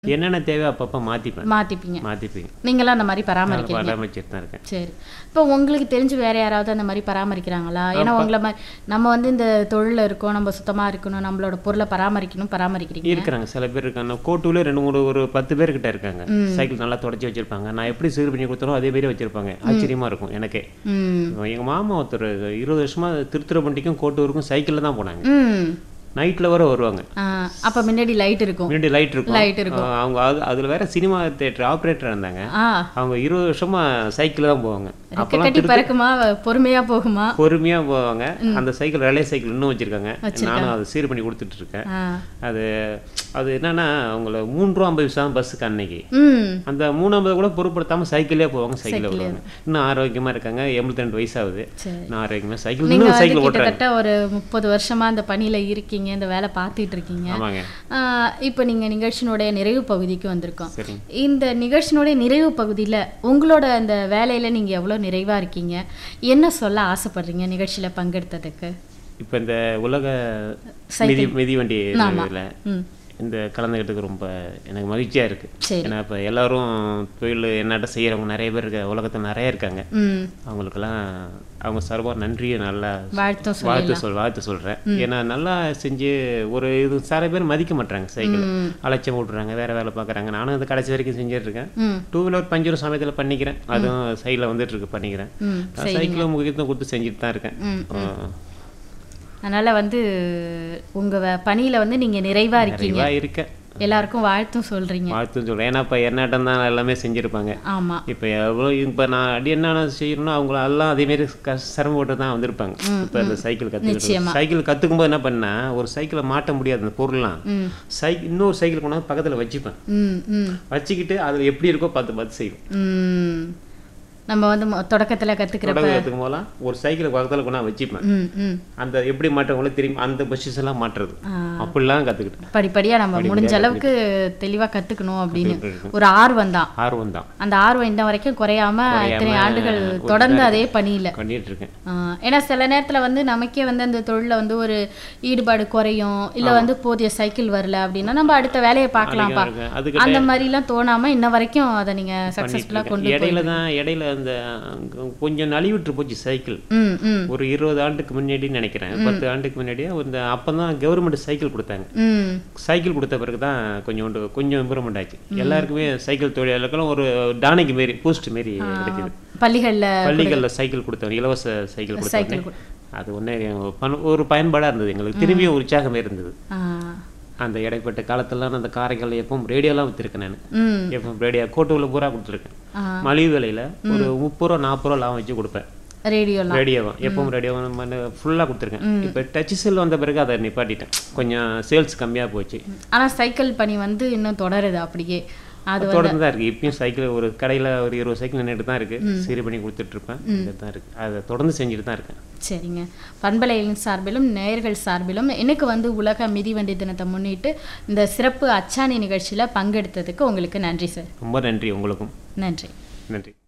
என்னென்ன தேவையோ அப்பப்போ மாற்றிப்பேன் மாத்திப்பீங்க மாற்றிப்பேன் நீங்களும் அந்த மாதிரி பராமரிக்கிறீங்க பராமரிச்சுட்டு தான் இருக்கேன் சரி இப்போ உங்களுக்கு தெரிஞ்சு வேற யாராவது அந்த மாதிரி பராமரிக்கிறாங்களா ஏன்னா உங்களை மாதிரி நம்ம வந்து இந்த தொழில இருக்கோம் நம்ம சுத்தமா இருக்கணும் நம்மளோட பொருளை பராமரிக்கணும் பராமரிக்கிறீங்க இருக்கிறாங்க சில பேர் இருக்காங்க கோட்டூல ரெண்டு மூணு ஒரு பத்து பேர் கிட்ட இருக்காங்க சைக்கிள் நல்லா தொடச்சி வச்சிருப்பாங்க நான் எப்படி சீர் பண்ணி கொடுத்தனோ அதே மாதிரி வச்சிருப்பாங்க ஆச்சரியமா இருக்கும் எனக்கே ம் எங்க மாமா ஒருத்தர் இருபது வருஷமா திருத்துறைப்பண்டிக்கும் கோட்டூருக்கும் சைக்கிளில் தான் போனாங்க ம் நைட்ல வர வருவாங்க ஆ, அப்ப முன்னாடி லைட் இருக்கும் முன்னாடி லைட் இருக்கும் Light இருக்கும். ஆ, அவங்க அது அதுல வேற சினிமா தேட்டர் ஆப்ரேட்டர் இருந்தாங்க ஆ அவங்க இருபது வருஷமா சைக்கிள் தான் போவாங்க ரெக்க அப்பெல்லாம் கட்டி பறக்குமா பொறுமையா போகுமா பொறுமையா போவாங்க அந்த சைக்கிள் ரலே சைக்கிள் இன்னும் வச்சிருக்காங்க நானும் அதை சீர் பண்ணி கொடுத்துட்டு இருக்கேன் ஆ அது அது என்னன்னா அவங்கள மூணு ரூபா ஐம்பது பைசா பஸ்ஸுக்கு அன்னைக்கு ம் அந்த மூணு ஐம்பது கூட பொருட்படுத்தாம சைக்கிளே போவாங்க சைக்கிள் வருவாங்க இன்னும் ஆரோக்கியமா இருக்காங்க எண்பத்தி ரெண்டு வயசாகுது சரி இன்னும் ஆரோக்கியமா சைக்கிள் நீங்க இன்னும் வந்து சைக்கிள் ஓட்டுறாங்க கிட்டத்தட்ட ஒரு முப்பது வருஷமா இந்த பணியில இருக்கீங்க இந்த வேலை பார்த்துட்டு இருக்கீங்க ஆமாங்க ஆ, இப்போ நீங்க நிகழ்ச்சியினுடைய நிறைவு பகுதிக்கு வந்திருக்கோம் சரிங்க இந்த நிகழ்ச்சியினுடைய நிறைவு பகுதியில உங்களோட அந்த வேலையில நீங்க எவ்வளவு நிறைவா இருக்கீங்க என்ன சொல்ல ஆசைப்படுறீங்க நிகழ்ச்சியில பங்கெடுத்ததுக்கு இப்போ இந்த உலக மிதி மிதிவண்டி இதில் ம் இந்த கலந்துக்கிட்டதுக்கு ரொம்ப எனக்கு மகிழ்ச்சியா இருக்கு சரி ஏன்னா இப்போ எல்லாரும் தொழில் என்னட்ட செய்யறவங்க நிறைய பேர் இருக்க உலகத்தில் நிறைய இருக்காங்க ம் அவங்களுக்கெல்லாம் அவங்க சார்பாக நன்றியை நல்லா வாழ்த்தும் சொல்லி வாழ்த்து சொல் வாழ்த்து சொல்கிறேன் ஏன்னா நல்லா செஞ்சு ஒரு இது சில பேர் மதிக்க மாட்டாங்க சைக்கிள் ம். அலட்சியம் விட்றாங்க வேற வேலை பார்க்குறாங்க நானும் அது கடைசி வரைக்கும் செஞ்சுட்டு இருக்கேன் ம் டூ வீலர் பஞ்சர் சமயத்தில் பண்ணிக்கிறேன் அதுவும் சைடில் வந்துட்டு இருக்கு பண்ணிக்கிறேன் ம் நான் சைக்கிள் முக்கியத்துவம் கொடுத்து செஞ்சுட்டு தான் இருக்கேன் ம் ஆ. அதனால வந்து உங்க வே- பணியில வந்து நீங்க நிறைவா இருக்கீங்க நிறைவா இருக்கேன் எல்லாருக்கும் வாழ்த்தும் சொல்றீங்க வாழ்த்துன்னு சொல்கிறேன் ஏன்னா இப்போ என்னட்டம் தான் எல்லாமே செஞ்சுருப்பாங்க ஆமா இப்போ எவ்வளோ இப்போ நான் அடி என்னென்ன செய்யணும்னா அவங்க எல்லாம் அதேமாரி க சிரமப்பட்டு தான் வந்திருப்பாங்க இப்போ இந்த சைக்கிள் கற்றுக்கிட்டு சைக்கிள் கற்றுக்கும் போது என்ன பண்ணா ஒரு சைக்கிளை மாட்ட முடியாது அந்த பொருள்லாம் ம் சைக்கிள் இன்னொரு சைக்கிள் கொண்டாந்து பக்கத்தில் வச்சுப்பேன் ம் ம் வச்சுக்கிட்டு அதில் எப்படி இருக்கோ பார்த்து பார்த்து செய்வோம் ம் நம்ம வந்து மொ- தொடக்கத்துல கத்துக்கிறப்ப தொடங்க கற்றுக்கும் போதெல்லாம் ஒரு சைக்கிளை பக்கத்தில் கொண்டாந்து வச்சுப்பேன் ம் ம் அந்த எப்படி மாட்டவங்களோ திரும்பி அந்த பொசிஷன்லாம் மாட்டுறது ஆ. அப்படிலாம் கற்றுக்கிட்டேன் படிப்படியா நம்ம முடிஞ்ச அளவுக்கு தெளிவா கத்துக்கணும் அப்படின்னு ஒரு ஆர்வம் தான் ஆர்வம் தான் அந்த ஆர்வம் இன்ன வரைக்கும் குறையாம இத்தனை ஆண்டுகள் தொடர்ந்து அதே பணியில பண்ணிட்டு இருக்கேன் ஆ, ஏன்னா சில நேரத்துல வந்து நமக்கே வந்து அந்த தொழில வந்து ஒரு ஈடுபாடு குறையும் இல்ல வந்து போதிய சைக்கிள் வரல அப்படின்னா நம்ம அடுத்த வேலையை பார்க்கலாம்ப்பா இருக்கேன். அதுக்கு அந்த மாதிரிலாம் தோணாம இன்ன வரைக்கும் அதை நீங்க சக்சஸ்ஃபுல்லா கொண்டு இடையில தான் இடையில அந்த கொஞ்சம் நலிவிட்டு போச்சு சைக்கிள் ம் ம் ஒரு இருபது ஆண்டுக்கு முன்னாடி நினைக்கிறேன் பத்து ஆண்டுக்கு முன்னாடியே இந்த அப்போ தான் கவர்மெண்ட் சைக்கிள் கொடுத்தாங்க ம் சைக்கிள் கொடுத்த பிறகு தான் கொஞ்சோண்டு கொஞ்சம் இம்ப்ரூவ்மெண்ட் ஆச்சு எல்லாருக்குமே சைக்கிள் தொழிலாளர்களும் ஒரு டானிக் மாரி பூஸ்ட் மாரி கிடைக்குது பள்ளிகள்ல பள்ளிகளில் சைக்கிள் கொடுத்தவங்க இலவச சைக்கிள் கொடுத்தாங்க சைக்கிள் அது ஒன்று ஒரு பயன்பாடாக இருந்தது எங்களுக்கு திரும்பியும் உற்சாகமே இருந்தது ஆ, அந்த இடைப்பட்ட காலத்துலலாம் அந்த காரைக்கால் எப்பவும் ரேடியோலாம் விற்றுருக்கேன் நான் ம் எப்பவும் ரேடியோ கோட்டூரில் பூரா கொடுத்துருக்கேன் ஆ. மலிவு விலையில் ஒரு முப்பது ரூபா நாற்பது ரூபா லாபம் வச்சு கொடுப்பேன் ரேடியோலாம் ரேடியோவா எப்பவும் ரேடியோ ஃபுல்லாக கொடுத்துருக்கேன் இப்போ டச் செல் வந்த பிறகு அதை நிப்பாட்டிட்டேன் கொஞ்சம் சேல்ஸ் கம்மியாக போச்சு ஆனா சைக்கிள் பணி வந்து இன்னும் தொடருது அப்படியே அது தொடர்ந்து தான் இருக்கு இப்பயும் சைக்கிள் ஒரு கடையில் ஒரு இருபது சைக்கிள் நின்றுட்டு தான் இருக்கு சரி பண்ணி கொடுத்துட்டு இருப்பேன் இது தான் இருக்கு அதை தொடர்ந்து செஞ்சுட்டு தான் இருக்கேன் சரிங்க பண்பலையின் சார்பிலும் நேயர்கள் சார்பிலும் எனக்கு வந்து உலக மிதிவண்டி தினத்தை முன்னிட்டு இந்த சிறப்பு அச்சாணி நிகழ்ச்சியில பங்கெடுத்ததுக்கு உங்களுக்கு நன்றி சார் ரொம்ப நன்றி உங்களுக்கும் நன்றி நன்றி